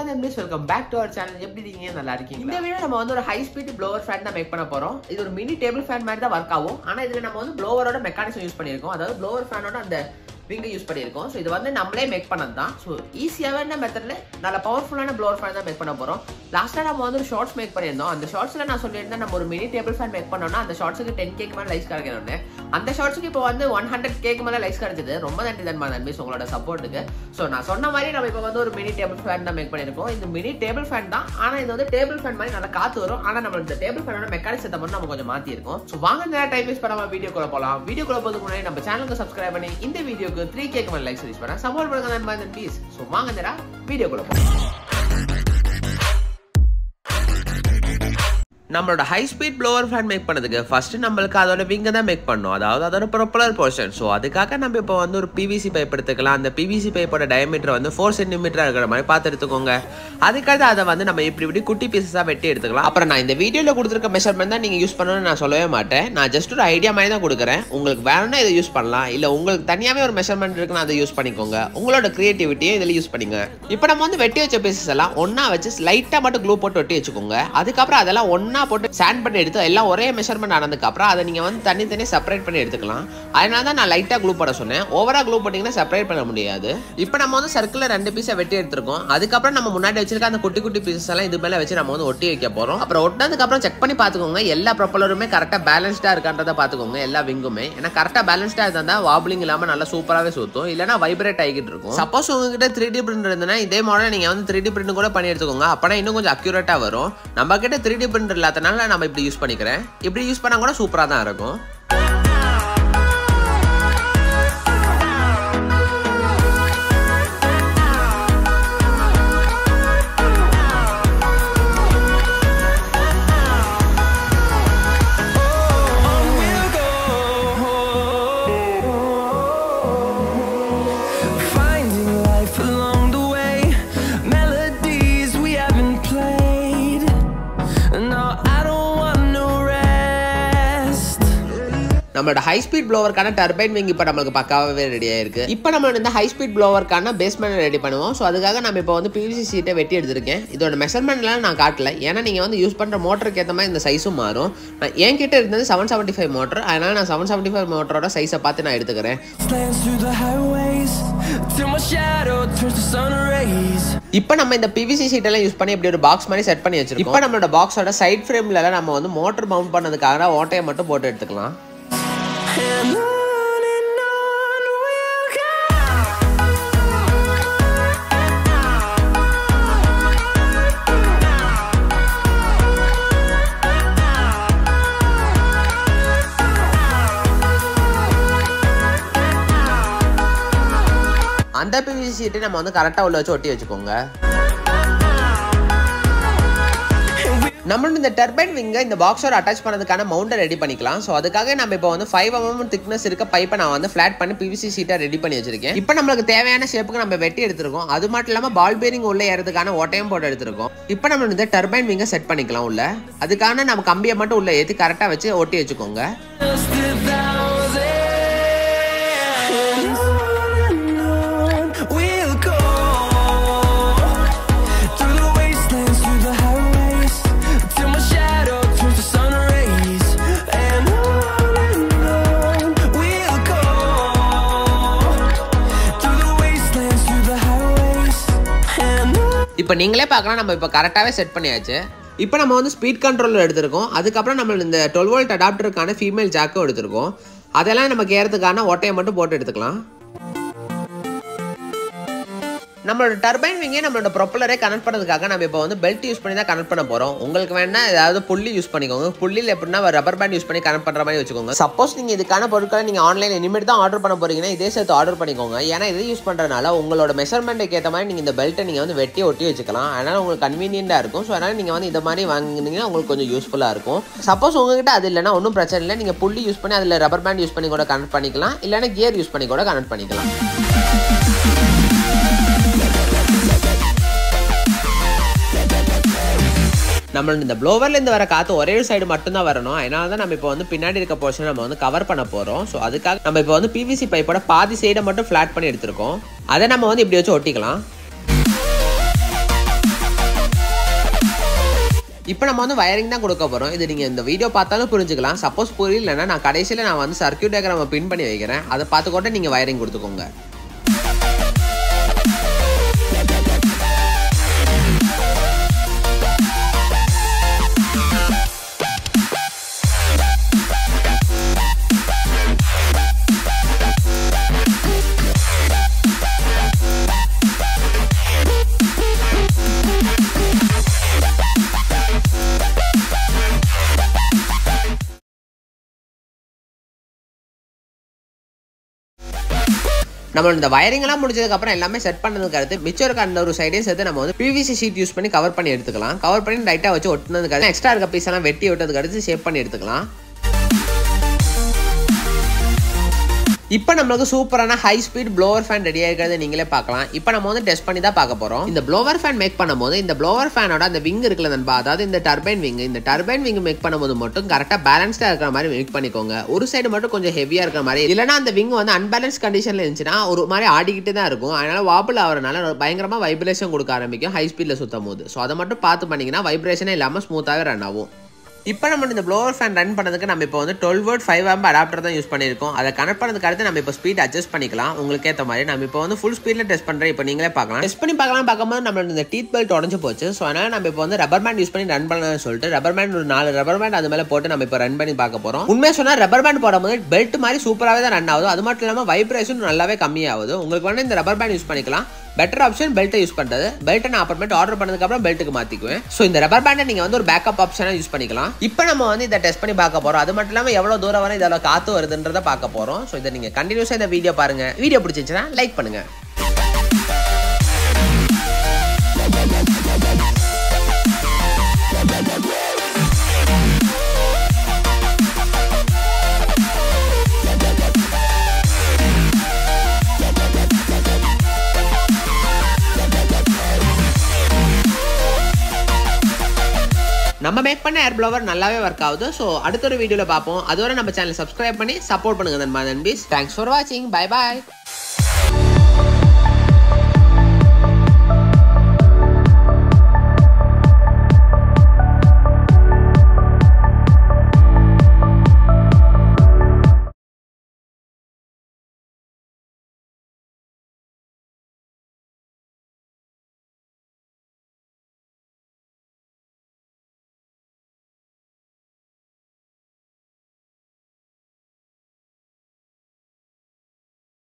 நண்பீஸ் welcome back to our channel எப்படி இருக்கீங்க நல்லா இருக்கீங்க இந்த வீடியோ நம்ம வந்து ஒரு ஹை ஸ்பீட் ப்ளோவர் ஃபேன் தான் மேக் பண்ண போறோம் இது ஒரு மினி டேபிள் ஃபேன் மாதிரி தான் ஒர்க் ஆகும் ஆனா இதுல நம்ம வந்து ப்ளோவரோட மெக்கானிசம் யூஸ் பண்ணியிருக்கோம் அதாவது ப்ளோவர் ஃபேனோட அந்த விங்கை யூஸ் பண்ணியிருக்கோம் ஸோ இது வந்து நம்மளே மேக் பண்ணது தான் ஸோ ஈஸியான மெத்தட்ல நல்ல பவர்ஃபுல்லான ப்ளோவர் ஃபேன் தான் மேக் பண்ண போறோம் லாஸ்ட்டாக நம்ம வந்து ஒரு ஷார்ட்ஸ் மேக் பண்ணியிருந்தோம் அந்த ஷார்ட்ஸ்ல நான் சொல்லியிருந்தேன் நம்ம ஒரு மினி டேபிள் ஃபேன் மேக் பண்ணோம்னா அந்த ஷார்ட்ஸுக்கு டென் கேக்கு மேலே லைக்ஸ் கிடைக்கணும்னு அந்த ஷார்ட்ஸுக்கு இப்போ வந்து ஒன் ஹண்ட்ரட் கேக்கு மேலே லைக்ஸ் கிடைச்சது ரொம்ப நன்றி தன்மா நன்மைஸ் உங்களோட சப்போர்ட்டுக்கு ஸோ நான் சொன்ன மாதிரி நம்ம இப்போ வந்து ஒரு மினி டேபிள் ஃபேன் தான் மேக் பண்ணியிருக்கோம் இந்த மினி டேபிள் ஃபேன் தான் ஆனால் இது வந்து டேபிள் ஃபேன் மாதிரி நல்லா காத்து வரும் ஆனால் நம்ம இந்த டேபிள் ஃபேனோட மெக்கானிசத்தை மட்டும் நம்ம கொஞ்சம் மாற்றி இருக்கோம் ஸோ வாங்க நேரம் டைம் வேஸ்ட் பண்ணாம வீடியோக்குள்ள போகலாம் வீடியோக்குள்ள போகிறதுக்கு முன்னாடி நம்ம சேனலுக்கு சப்ஸ்கிரைப் பண்ணி இந்த வீடியோக்கு த்ரீ கேக்கு மேலே லைக்ஸ் ரிலீஸ் பண்ண சப்போர்ட் பண்ணுங்க நண்பா இந்த ப்ளீஸ் ஸோ வாங்க நேரம் வீடியோக்குள்ள போகலாம் நம்மளோட high speed blower fan make பண்ணதுக்கு ஃபர்ஸ்ட் நம்மளுக்கு அதோட விங்கை தான் மேக் பண்ணோம் அதாவது அதோட ப்ரொப்பலர் போர்ஷன் ஸோ அதுக்காக நம்ம இப்போ வந்து ஒரு பிவிசி பைப் எடுத்துக்கலாம் அந்த பிவிசி பைப்போட டயமீட்டர் வந்து ஃபோர் சென்டிமீட்டர் இருக்கிற மாதிரி பார்த்து எடுத்துக்கோங்க அதுக்கடுத்து அதை வந்து நம்ம இப்படி இப்படி குட்டி பீசஸாக வெட்டி எடுத்துக்கலாம் அப்புறம் நான் இந்த வீடியோவில் கொடுத்துருக்க மெஷர்மெண்ட் தான் நீங்கள் யூஸ் பண்ணணும்னு நான் சொல்லவே மாட்டேன் நான் ஜஸ்ட் ஒரு ஐடியா மாதிரி தான் கொடுக்குறேன் உங்களுக்கு வேணும்னா இதை யூஸ் பண்ணலாம் இல்லை உங்களுக்கு தனியாகவே ஒரு மெஷர்மெண்ட் இருக்குன்னா அதை யூஸ் பண்ணிக்கோங்க உங்களோட கிரியேட்டிவிட்டியை இதில் யூஸ் பண்ணிங்க இப்போ நம்ம வந்து வெட்டி வச்ச பீசஸ் எல்லாம் ஒன்றா வச்சு லைட்டாக மட்டும் க்ளூ போட்டு வெட்டி வச்சுக்கோங்க அதுக்கப்புறம் அதெல்லாம் ஒன்றா போட்டு சாண்ட் பண்ணி எடுத்து எல்லாம் ஒரே மெஷர்மெண்ட் ஆனதுக்கு அப்புறம் அதை நீங்கள் வந்து தனித்தனி செப்பரேட் பண்ணி எடுத்துக்கலாம் அதனால தான் நான் லைட்டாக க்ளூ போட சொன்னேன் ஓவரா க்ளூ போட்டிங்கன்னா செப்பரேட் பண்ண முடியாது இப்போ நம்ம வந்து சர்க்கிளில் ரெண்டு பீஸை வெட்டி எடுத்திருக்கோம் அதுக்கப்புறம் நம்ம முன்னாடி வச்சிருக்க அந்த குட்டி குட்டி பீசஸ் எல்லாம் இது மேலே வச்சு நம்ம வந்து ஒட்டி வைக்க போகிறோம் அப்புறம் ஒட்டினதுக்கு அப்புறம் செக் பண்ணி பார்த்துக்கோங்க எல்லா ப்ரொப்பலருமே கரெக்டாக பேலன்ஸ்டாக இருக்கான்றதை பார்த்துக்கோங்க எல்லா விங்குமே ஏன்னா கரெக்டாக பேலன்ஸ்டாக இருந்தால் வாப்ளிங் இல்லாமல் நல்லா சூப்பராகவே சுற்றும் இல்லைனா வைப்ரேட் ஆகிட்டு இருக்கும் சப்போஸ் உங்ககிட்ட த்ரீ டி பிரிண்ட் இருந்ததுன்னா இதே மாடல் நீங்கள் வந்து த்ரீ டி பிரிண்ட் கூட பண்ணி எடுத்துக்கோங்க அப்போனா இன்னும் கொஞ்சம் அக்யூரேட்டாக வரும் நம்ம கிட்ட த்ரீ டி பிரிண்ட் இல்லாதனால நம்ம இப்படி யூஸ் பண்ணிக்கிறேன் இப்படி யூஸ் பண்ணால் கூட சூப்பராக தான் இருக்கும் Finding life along the way, melodies we haven't played. No, I don't want no rest. நம்மளோட ஹை ஸ்பீட் ப்ளோவருக்கான டர்பைன் விங் இப்போ நம்மளுக்கு பக்காவே ரெடி ஆயிருக்கு இப்போ நம்ம இந்த ஹை ஸ்பீட் ப்ளோவருக்கான பேஸ்மெண்ட் ரெடி பண்ணுவோம் ஸோ அதுக்காக நம்ம இப்போ வந்து பிவிசி சீட்டை வெட்டி எடுத்திருக்கேன் இதோட மெஷர்மெண்ட்லாம் நான் காட்டல ஏன்னா நீங்கள் வந்து யூஸ் பண்ணுற மோட்டருக்கு ஏற்ற மாதிரி இந்த சைஸும் மாறும் நான் என்கிட்ட இருந்தது செவன் செவன்ட்டி ஃபைவ் மோட்டர் அதனால நான் செவன் செவன்ட்டி ஃபைவ் மோட்டரோட சைஸை பார்த்து நான் எடுத்துக்கிறேன் Slants through the highways till my shadow turns to sun rays. இப்போ நம்ம இந்த பிவிசி சீட்டெல்லாம் யூஸ் பண்ணி இப்படி ஒரு பாக்ஸ் மாதிரி செட் பண்ணி வச்சிருக்கோம் இப்போ நம்மளோட பாக்ஸோட சைட் ஃப்ரேம்ல நம்ம வந்து மோட்டர் மவுண்ட் பண்ணதுக்காக ஓட்டையை மட்டும் போட்டு எடுத்துக்கலாம் And on and on we'll go. அந்த பிவிசி சீட்டை நம்ம வந்து கரெக்டாக உள்ள வச்சு ஒட்டி வச்சுக்கோங்க நம்மளோட இந்த டர்பைன் விங்கை இந்த பாக்ஸோட அட்டாச் பண்ணதுக்கான மவுண்டை ரெடி பண்ணிக்கலாம் ஸோ அதுக்காக நம்ம இப்போ வந்து ஃபைவ் எம்எம் திக்னஸ் இருக்க பைப்பை நான் வந்து ஃபிளாட் பண்ணி பிவிசி சீட்டை ரெடி பண்ணி வச்சிருக்கேன் இப்போ நம்மளுக்கு தேவையான ஷேப்புக்கு நம்ம வெட்டி எடுத்திருக்கோம் அது மட்டும் இல்லாமல் பால் பேரிங் உள்ள ஏறதுக்கான ஓட்டையும் போட்டு எடுத்திருக்கோம் இப்போ நம்ம இந்த டர்பைன் விங்கை செட் பண்ணிக்கலாம் உள்ள அதுக்கான நம்ம கம்பியை மட்டும் உள்ள ஏற்றி கரெக்டாக வச்சு ஒட்டி வச்சுக்கோங்க Just a thousand. And on and on we'll go. Through the wastelands, through the highways, till my shadow turns to sun rays. And on and on we'll go. Through the wastelands, through the highways, and on. இப்போ நீங்களே பார்க்கலாம் நம்ம இப்போ கரெக்டாகவே set பண்ணியாச்சு இப்போ நம்ம வந்து speed controller எடுத்திருக்கோம் அதுக்கப்புறம் நம்ம இந்த டுவெல் வோல்ட் அடாப்டருக்கான ஃபீமேல் ஜாக்கும் எடுத்திருக்கோம் அதெல்லாம் நமக்கு ஏறதுக்கான ஓட்டையை மட்டும் போட்டு எடுத்துக்கலாம் நம்மளோட டர்பைன் விங்கே நம்மளோட ப்ரொப்பலரே கனெக்ட் பண்ணதுக்காக நம்ம இப்போ வந்து பெல்ட் யூஸ் பண்ணி தான் கனெக்ட் பண்ண போகிறோம் உங்களுக்கு வேணா ஏதாவது புள்ளி யூஸ் பண்ணிக்கோங்க புள்ளியில் எப்படின்னா ரப்பர் பேண்ட் யூஸ் பண்ணி கனெக்ட் பண்ணுற மாதிரி வச்சுக்கோங்க சப்போஸ் நீங்கள் இதுக்கான பொருட்களை நீங்கள் ஆன்லைன் இனிமேட் தான் ஆர்டர் பண்ண போறீங்கன்னா இதே சேர்த்து ஆர்டர் பண்ணிக்கோங்க ஏன்னா இதை யூஸ் பண்ணுறதுனால உங்களோட மெஷர்மெண்ட்டுக்கு ஏற்ற மாதிரி நீங்கள் இந்த பெல்ட்டை நீங்கள் வந்து வெட்டி ஒட்டி வச்சுக்கலாம் அதனால் உங்களுக்கு கன்வீனியண்டாக இருக்கும் ஸோ அதனால் நீங்கள் வந்து இந்த மாதிரி வாங்கினீங்கன்னா உங்களுக்கு கொஞ்சம் யூஸ்ஃபுல்லாக இருக்கும் சப்போஸ் உங்ககிட்ட அது இல்லைன்னா ஒன்றும் பிரச்சனை இல்லை நீங்கள் புள்ளி யூஸ் பண்ணி அதில் ரப்பர் பேண்ட் யூஸ் பண்ணி கூட கனெக்ட் பண்ணிக்கலாம் இல்லைன்னா கியர் யூஸ் பண்ணி கூட கனெக்ட் பண்ணிக்கலாம் நம்மளோட இந்த ப்ளோவர்ல இருந்து வர காத்து ஒரே சைடு மட்டும்தான் வரணும் அதனால தான் நம்ம இப்போ வந்து பின்னாடி இருக்க போர்ஷன் நம்ம வந்து கவர் பண்ண போறோம் ஸோ அதுக்காக நம்ம இப்போ வந்து பிவிசி பைப்போட பாதி சைடை மட்டும் ஃபிளாட் பண்ணி எடுத்திருக்கோம் அதை நம்ம வந்து இப்படி வச்சு ஒட்டிக்கலாம் இப்போ நம்ம வந்து வயரிங் தான் கொடுக்க போகிறோம் இது நீங்கள் இந்த வீடியோ பார்த்தாலும் புரிஞ்சுக்கலாம் சப்போஸ் புரியலன்னா நான் கடைசியில் நான் வந்து சர்க்கியூட் டயக்ராமை பின் பண்ணி வைக்கிறேன் அதை பார்த்துக்கோட்ட நீங்கள் வயரிங் கொடுத்துக்கோங்க நம்ம இந்த வயரிங் எல்லாம் முடிச்சதுக்கு அப்புறம் எல்லாமே செட் பண்ணதுக்கு அடுத்து மிச்சம் இருக்க அந்த ஒரு சைடையும் சேர்த்து நம்ம வந்து பிவிசி ஷீட் யூஸ் பண்ணி கவர் பண்ணி எடுத்துக்கலாம் கவர் பண்ணி லைட்டாக வச்சு ஒட்டினதுக்கு அடுத்து எக்ஸ்ட்ரா இருக்க பீஸ் எல்லாம் வெட்டி விட்டதுக்கு அடுத்து ஷேப் பண்ணி எடுத்துக்கலாம் இப்போ நம்மளுக்கு சூப்பரான high speed blower fan ready ஆகிருக்கிறத நீங்களே பார்க்கலாம் இப்போ நம்ம வந்து டெஸ்ட் பண்ணி தான் பார்க்க போகிறோம் இந்த ப்ளோவர் ஃபேன் மேக் பண்ணும்போது இந்த ப்ளோவர் ஃபேனோட அந்த விங் இருக்குல்ல நண்பா அதாவது இந்த டர்பைன் விங் இந்த டர்பைன் விங் மேக் பண்ணும்போது மட்டும் கரெக்டாக பேலன்ஸ்டாக இருக்கிற மாதிரி மேக் பண்ணிக்கோங்க ஒரு சைடு மட்டும் கொஞ்சம் ஹெவியாக இருக்கிற மாதிரி இல்லைனா அந்த விங் வந்து அன்பேலன்ஸ் கண்டிஷனில் இருந்துச்சுன்னா ஒரு மாதிரி ஆடிக்கிட்டு தான் இருக்கும் அதனால வாபிள் ஆகிறனால பயங்கரமாக வைப்ரேஷன் கொடுக்க ஆரம்பிக்கும் ஹை ஸ்பீடில் சுற்றும் போது ஸோ அதை மட்டும் பார்த்து பண்ணிங்கன்னா வைப்ரேஷனே இல்லாமல் ஸ்மூத்தாகவே ரன் ஆகும் இப்போ நம்ம இந்த ப்ளோவர் ஃபேன் ரன் பண்ணதுக்கு நம்ம இப்போ வந்து twelve volt five amp adapter தான் யூஸ் பண்ணியிருக்கோம் அதை கனெக்ட் பண்ணதுக்கு அடுத்து நம்ம இப்போ ஸ்பீட் அட்ஜஸ்ட் பண்ணிக்கலாம் உங்களுக்கு ஏற்ற மாதிரி நம்ம இப்போ வந்து ஃபுல் ஸ்பீடில் டெஸ்ட் பண்ணுறேன் இப்போ நீங்களே பார்க்கலாம் டெஸ்ட் பண்ணி பார்க்கலாம் பார்க்கும்போது நம்ம இந்த டீத் பெல்ட் உடஞ்சு போச்சு ஸோ அதனால் நம்ம இப்போ வந்து ரப்பர் பேண்ட் யூஸ் பண்ணி ரன் பண்ணலாம்னு சொல்லிட்டு ரப்பர் பேண்ட் ஒரு நாலு ரப்பர் பேண்ட் அது மேலே போட்டு நம்ம இப்போ ரன் பண்ணி பார்க்க போகிறோம் உண்மையாக சொன்னால் ரப்பர் பேண்ட் போடும்போது பெல்ட் மாதிரி சூப்பராகவே தான் ரன் ஆகுது அது மட்டும் இல்லாமல் வைப்ரேஷன் நல்லாவே கம்மியாகுது உங்களுக்கு வந்து இந்த ரப்பர் பேண்ட் யூஸ் பண்ணிக்கலாம் பெட்டர் ஆப்ஷன் பெல்ட்டை யூஸ் பண்ணுறது பெல்ட்டை நான் அப்புறமேட்டு ஆர்டர் பண்ணதுக்கப்புறம் பெல்ட்டுக்கு மாற்றிக்குவேன் ஸோ இந்த ரப்பர் பேண்டை நீங்கள் வந்து ஒரு பேக்கப் ஆப்ஷனாக யூஸ் பண்ணிக்கலாம் இப்போ நம்ம வந்து இதை டெஸ்ட் பண்ணி பார்க்க போகிறோம் அது மட்டும் இல்லாமல் எவ்வளோ தூரம் வரை இதில் காற்று வருதுன்றதை பார்க்க போகிறோம் ஸோ இதை நீங்கள் கண்டினியூஸாக இந்த வீடியோ பாருங்கள் வீடியோ பிடிச்சிச்சுன்னா லைக் பண்ணுங்கள் நம்ம மேக் பண்ண ஏர் ப்ளவர் நல்லாவே ஒர்க் ஆகுது ஸோ அடுத்த ஒரு வீடியோவில் பார்ப்போம் அதுவரை நம்ம சேனல் சப்ஸ்கிரைப் பண்ணி சப்போர்ட் பண்ணுங்க நண்பா நண்பீஸ் தேங்க்ஸ் ஃபார் வாட்சிங் பை பாய்